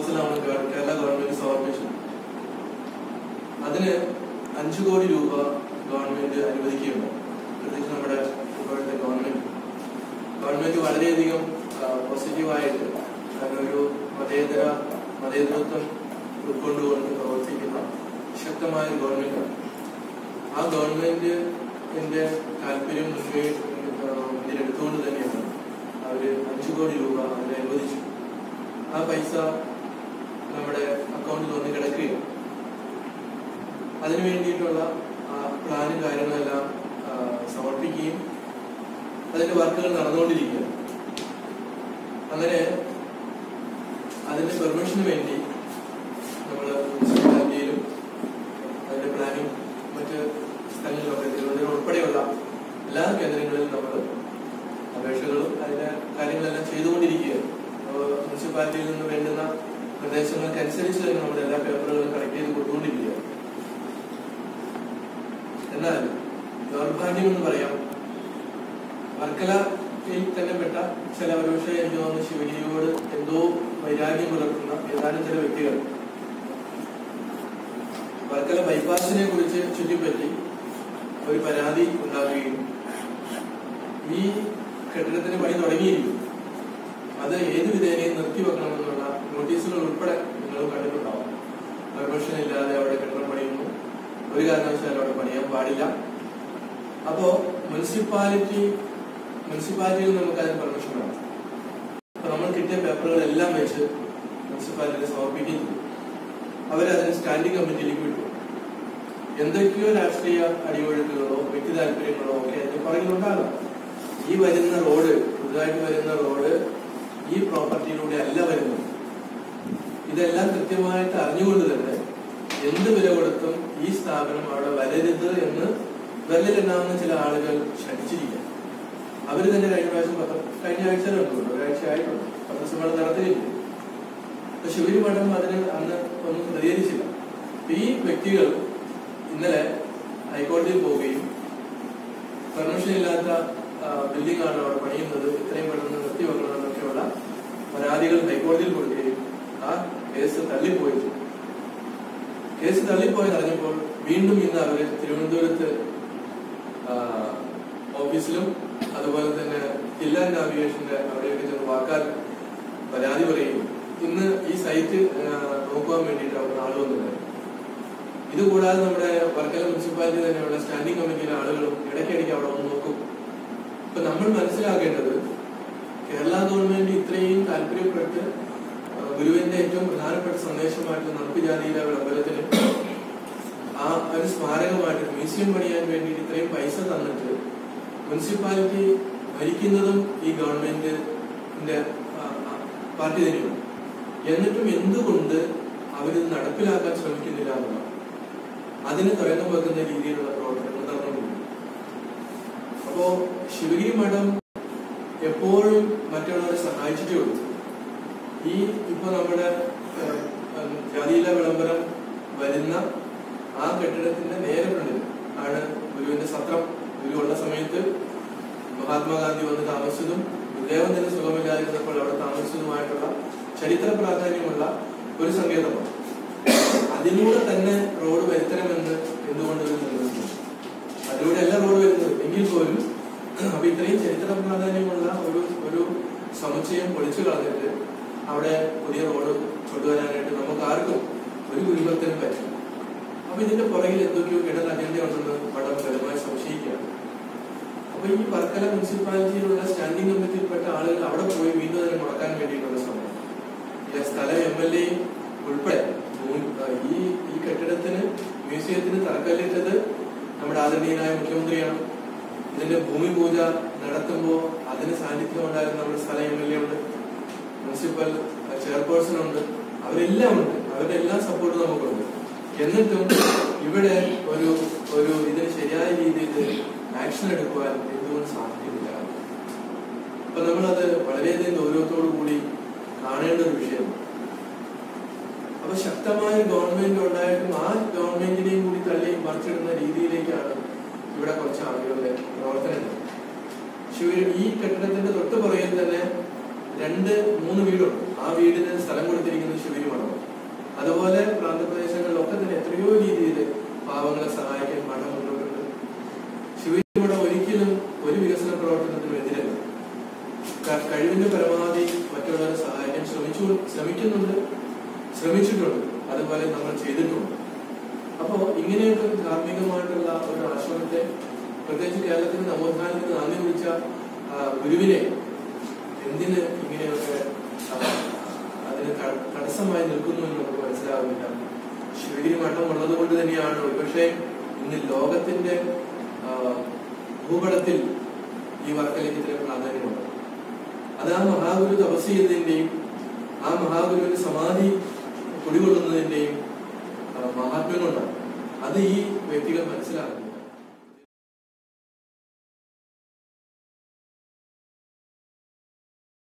പ്രപ്പോസലാണ് ഗവ- കേരള ഗവൺമെന്റ് സമർപ്പിച്ചത് അതിന് അഞ്ചു കോടി രൂപ ഗവൺമെന്റ് അനുവദിക്കുകയുണ്ട് പ്രത്യേകിച്ച് നമ്മുടെ ഇപ്പോഴത്തെ ഗവൺമെന്റ് ഗവൺമെന്റ് വളരെയധികം പോസിറ്റീവായിട്ട് കാരണം ഒരു മതേതര മതേതരത്വം ഉൾക്കൊണ്ടുകൊണ്ട് പ്രവർത്തിക്കുന്ന ശക്തമായ ഒരു ഗവൺമെന്റാണ് ആ ഗവൺമെന്റിന്റെ താല്പര്യം മുൻകൈ ഇതിലെടുത്തുകൊണ്ട് തന്നെയാണ് അവര് അഞ്ചു കോടി രൂപ അതിന് അനുവദിച്ചു ആ പൈസ നമ്മുടെ അക്കൗണ്ടിൽ വന്ന് കിടക്കുകയും അതിനു വേണ്ടിയിട്ടുള്ള ആ, പ്ലാനും കാര്യങ്ങളെല്ലാം ആ, സമർപ്പിക്കുകയും അതിന്റെ വർക്കുകൾ നടന്നുകൊണ്ടിരിക്കുകയാണ് അങ്ങനെ അതിന്റെ പെർമിഷന് വേണ്ടി നമ്മൾ മുനിസിപ്പാലിറ്റിയിലും അതിന്റെ പ്ലാനിങ് മറ്റ് സ്ഥലങ്ങളിലൊക്കെ തിരുവനന്തപുരം ഉൾപ്പെടെയുള്ള എല്ലാ കേന്ദ്രങ്ങളിലും നമ്മൾ അപേക്ഷകളും അതിന്റെ കാര്യങ്ങളെല്ലാം ചെയ്തുകൊണ്ടിരിക്കുകയാണ് അപ്പോൾ മുനിസിപ്പാലിറ്റിയിൽ നിന്ന് വേണ്ടുന്ന നിർദ്ദേശങ്ങൾക്കനുസരിച്ച് തന്നെ നമ്മുടെ എല്ലാ പേപ്പറുകളും കളക്ട് ചെയ്ത് കൊടുത്തുകൊണ്ടിരിക്കുകയാണ് എന്നാൽ ദൗർഭാഗ്യം എന്ന് പറയാം വർക്കലയിൽ തന്നെ പെട്ട ചില ഒരുപക്ഷെ എനിക്ക് തോന്നുന്നു ശിവഗിരിയോട് എന്തോ വൈരാഗ്യം പുലർത്തുന്ന ഏതാനും ചില വ്യക്തികൾ വർക്കല ബൈപ്പാസിനെ കുറിച്ച് ചുറ്റിപ്പറ്റി ഒരു പരാതി ഉണ്ടാവുകയും ഈ കെട്ടിടത്തിന് പണി തുടങ്ങിയിരിക്കും അത് ഏത് വിധേനയും നിർത്തിവെക്കണമെന്നുള്ള നോട്ടീസുകൾ ഉൾപ്പെടെ നിങ്ങൾ കണ്ടിട്ടുണ്ടാവും പെർമിഷൻ ഇല്ലാതെ അവിടെ കെട്ടിടം പണിയുന്നു ഒരു കാരണവശാലും അവിടെ പണിയാൻ പാടില്ല അപ്പോ മുനിസിപ്പാലിറ്റി മുനിസിപ്പാലിറ്റിയിൽ നമുക്ക് അതിന് പെർമിഷൻ വേണം അപ്പൊ നമ്മൾ കിട്ടിയ പേപ്പറുകളെല്ലാം വെച്ച് മുനിസിപ്പാലിറ്റിയിൽ സമർപ്പിക്കുന്നു അവരതിന് സ്റ്റാൻഡിംഗ് കമ്മിറ്റിയിലേക്ക് വിട്ടു എന്തൊക്കെയോ രാഷ്ട്രീയ അടിയൊഴുക്കുകളോ വ്യക്തി താല്പര്യങ്ങളോ ഒക്കെ അതിന് പുറകിലുണ്ടാകാം ഈ വരുന്ന റോഡ് പുതുതായിട്ട് വരുന്ന റോഡ് ഈ പ്രോപ്പർട്ടിയിലൂടെ അല്ല വരുന്നത് ഇതെല്ലാം കൃത്യമായിട്ട് അറിഞ്ഞുകൊണ്ട് തന്നെ എന്ത് വില കൊടുത്തും ഈ സ്ഥാപനം അവിടെ വരരുത് എന്ന് വിരലിലെണ്ണാവുന്ന ചില ആളുകൾ ക്ഷണിച്ചിരിക്കുക അവര് തന്നെ കഴിഞ്ഞ പ്രാവശ്യം പത്ര കഴിഞ്ഞ ആഴ്ച കണ്ടുള്ളൂ ഒരാഴ്ച ആയിട്ടുണ്ട് പത്രസമ്മേളനം നടത്തിയില്ല അപ്പൊ ശിവരി മഠം അതിന് അന്ന് ഒന്നും പ്രതികരിച്ചില്ല അപ്പൊ ഈ വ്യക്തികൾ ഇന്നലെ ഹൈക്കോടതിയിൽ പോവുകയും പെർമിഷൻ ഇല്ലാത്ത ബിൽഡിംഗ് ആണ് അവിടെ പണിയുന്നത് ഇത്രയും പെട്ടെന്ന് നിർത്തിവെക്കണമെന്നൊക്കെയുള്ള പരാതികൾ ഹൈക്കോടതിയിൽ കൊടുക്കുകയും ആ കേസ് തള്ളിപ്പോയി കേസ് തള്ളിപ്പോയെന്ന് അറിഞ്ഞപ്പോൾ വീണ്ടും ഇന്ന് അവര് തിരുവനന്തപുരത്ത് ആ, ഓഫീസിലും അതുപോലെ തന്നെ ജില്ലാ നാവിഗേഷന്റെ അവിടെയൊക്കെ ചെന്ന് വാക്കാൽ പരാതി പറയും ഇന്ന് ഈ സൈറ്റ് ആ, നോക്കുവാൻ വേണ്ടിയിട്ട് അവിടെ ആൾ വന്നിട്ടുണ്ടായിരുന്നു ഇതുകൂടാതെ നമ്മുടെ വർക്കല മുനിസിപ്പാലിറ്റി തന്നെയുള്ള സ്റ്റാൻഡിംഗ് കമ്മിറ്റിയിലെ ആളുകളും ഇടയ്ക്കിടയ്ക്ക് അവിടെ വന്ന് നോക്കും ഇപ്പൊ നമ്മൾ മനസ്സിലാക്കേണ്ടത് കേരള ഗവൺമെന്റ് ഇത്രയും താല്പര്യപ്പെട്ട് ആ, ഗുരുവിന്റെ ഏറ്റവും പ്രധാനപ്പെട്ട സന്ദേശമായിട്ടുള്ള നമുക്ക് ജാതിയിലെ വിളംബരത്തിന് ആ ഒരു സ്മാരകമായിട്ട് മ്യൂസിയം പണിയാൻ വേണ്ടിയിട്ട് ഇത്രയും പൈസ തന്നിട്ട് മുനിസിപ്പാലിറ്റി ഭരിക്കുന്നതും ഈ ഗവൺമെന്റിന്റെ ആ, ആ, പാർട്ടി തന്നെയാണ് എന്നിട്ടും എന്തുകൊണ്ട് അവരിത് നടപ്പിലാക്കാൻ ശ്രമിക്കുന്നില്ല എന്നുള്ളതാണ് അതിന് തുരങ്കം വെക്കുന്ന രീതിയിലുള്ള പ്രവർത്തനങ്ങൾ നടന്നുകൊണ്ടിരിക്കും അപ്പോ ശിവഗിരി മഠം എപ്പോഴും മറ്റുള്ളവരെ സഹായിച്ചിട്ടേ ഉള്ളൂ ഈ ഇപ്പൊ നമ്മുടെ ഏഹ്, ഉം, ജാതിയിലെ വിളംബരം വരുന്ന ആ കെട്ടിടത്തിന്റെ നേരെ ഫ്രണ്ടിൽ ആണ് ഗുരുവിന്റെ സത്രം ഗുരു ഉള്ള സമയത്ത് മഹാത്മാഗാന്ധി വന്ന് താമസിച്ചതും ഗുരുദേവൻ തന്നെ സുഖമില്ലാതിരുന്നപ്പോൾ അവിടെ താമസിച്ചതുമായിട്ടുള്ള ചരിത്ര പ്രാധാന്യമുള്ള ഒരു സങ്കേതമാണ് അതിലൂടെ തന്നെ റോഡ് വരുത്തണമെന്ന് എന്തുകൊണ്ട് ഒരു നിർബന്ധം അതിലൂടെ അല്ല റോഡ് വരുന്നത് എങ്കിൽ പോലും അപ്പൊ ഇത്രയും ചരിത്ര പ്രാധാന്യമുള്ള ഒരു ഒരു സമുച്ചയം പൊളിച്ചു കളഞ്ഞിട്ട് അവിടെ പുതിയ റോഡ് കൊണ്ടുവരാനായിട്ട് നമുക്ക് ആർക്കും ഒരു ഗുരുഭക്തനും പറ്റും അപ്പൊ ഇതിന്റെ പുറകിൽ എന്തൊക്കെയോ കിടന്ന അജണ്ട ഉണ്ടെന്ന് വളരെ ബലമായി സംശയിക്കുകയാണ് അപ്പൊ ഈ വർക്കല മുനിസിപ്പാലിറ്റിയിലുള്ള സ്റ്റാൻഡിംഗ് കമ്മിറ്റിയിൽപ്പെട്ട ആളുകൾ അവിടെ പോയി വീണ്ടും അതിനെ മുടക്കാൻ വേണ്ടിയിട്ടുള്ള സമയം ഈ സ്ഥലം എം എൽ എയും ഉൾപ്പെടെ ഭൂ- ആ, ഈ ഈ കെട്ടിടത്തിന് മ്യൂസിയത്തിന് തറക്കല്ലിട്ടത് നമ്മുടെ ആദരണീയനായ മുഖ്യമന്ത്രിയാണ് ഇതിന്റെ ഭൂമി പൂജ നടത്തുമ്പോൾ അതിന് സാന്നിധ്യം ഉണ്ടായിരുന്ന നമ്മുടെ സ്ഥല എം എൽ എ ഉണ്ട് മുനിസിപ്പൽ ചെയർപേഴ്സൺ ഉണ്ട് അവരെല്ലാം ഉണ്ട് അവരുടെ എല്ലാ സപ്പോർട്ടും നമുക്കുണ്ട് എന്നിട്ടും ഇവിടെ ഒരു ഒരു ഇതിന് ശരിയായ രീതിയിൽ ആക്ഷൻ എടുക്കുവാൻ എന്തുകൊണ്ട് സാധിക്കുന്നില്ല അപ്പൊ നമ്മളത് വളരെയധികം ഗൗരവത്തോടു കൂടി കാണേണ്ട ഒരു വിഷയമാണ് അപ്പൊ ശക്തമായ ഗവൺമെന്റ് ഉണ്ടായിട്ടും ആ ഗവൺമെന്റിനെയും കൂടി തള്ളി മറിച്ചിടുന്ന രീതിയിലേക്കാണ് ഇവിടെ കുറച്ച് ആളുകളുടെ പ്രവർത്തനങ്ങൾ ശിവ ഈ കെട്ടിടത്തിന്റെ തൊട്ട് പുറകിൽ തന്നെ രണ്ട് മൂന്ന് വീടുണ്ട് ആ വീടിന് സ്ഥലം കൊടുത്തിരിക്കുന്നത് ശിവരിമാണ് അതുപോലെ പ്രാന്തപ്രദേശങ്ങളിലൊക്കെ തന്നെ എത്രയോ രീതിയിൽ പാവങ്ങളെ സഹായിക്കാൻ മഠം മുന്നോട്ടുണ്ട് ശിവജി മഠം ഒരിക്കലും ഒരു വികസന പ്രവർത്തനത്തിനും എതിരല്ല ക- കഴിവിന്റെ പരമാവധി മറ്റുള്ളവരെ സഹായിക്കാൻ ശ്രമിച്ചു ശ്രമിക്കുന്നുണ്ട് ശ്രമിച്ചിട്ടുണ്ട് അതുപോലെ നമ്മൾ ചെയ്തിട്ടുണ്ട് അപ്പോ ഇങ്ങനെയൊക്കെ ഒരു ധാർമ്മികമായിട്ടുള്ള ഒരു ആശ്രമത്തെ പ്രത്യേകിച്ച് കേരളത്തിന്റെ നവോത്ഥാനത്തിന് നന്ദി കുറിച്ച ആ, ഗുരുവിനെ എന്തിന് ഇങ്ങനെയൊക്കെ ആ, അതിന് ത- തടസ്സമായി നിൽക്കുന്നു എന്ന് നമുക്ക് മനസ്സിലാവുന്നില്ല ശിവഗിരി മഠം ഉള്ളത് കൊണ്ട് തന്നെയാണ് ഒരുപക്ഷെ ഇന്ന് ലോകത്തിന്റെ ആ, ഭൂപടത്തിൽ ഈ വർക്കലേക്ക് ഇത്ര പ്രാധാന്യമുണ്ട് അത് ആ മഹാഗുരു തപസ് ചെയ്തതിന്റെയും ആ മഹാഗുരുവിന്റെ സമാധി കുടികൊള്ളുന്നതിന്റെയും ആ, മഹാത്മ്യം കൊണ്ടാണ് അത് ഈ വ്യക്തികൾ മനസ്സിലാക്കുന്നു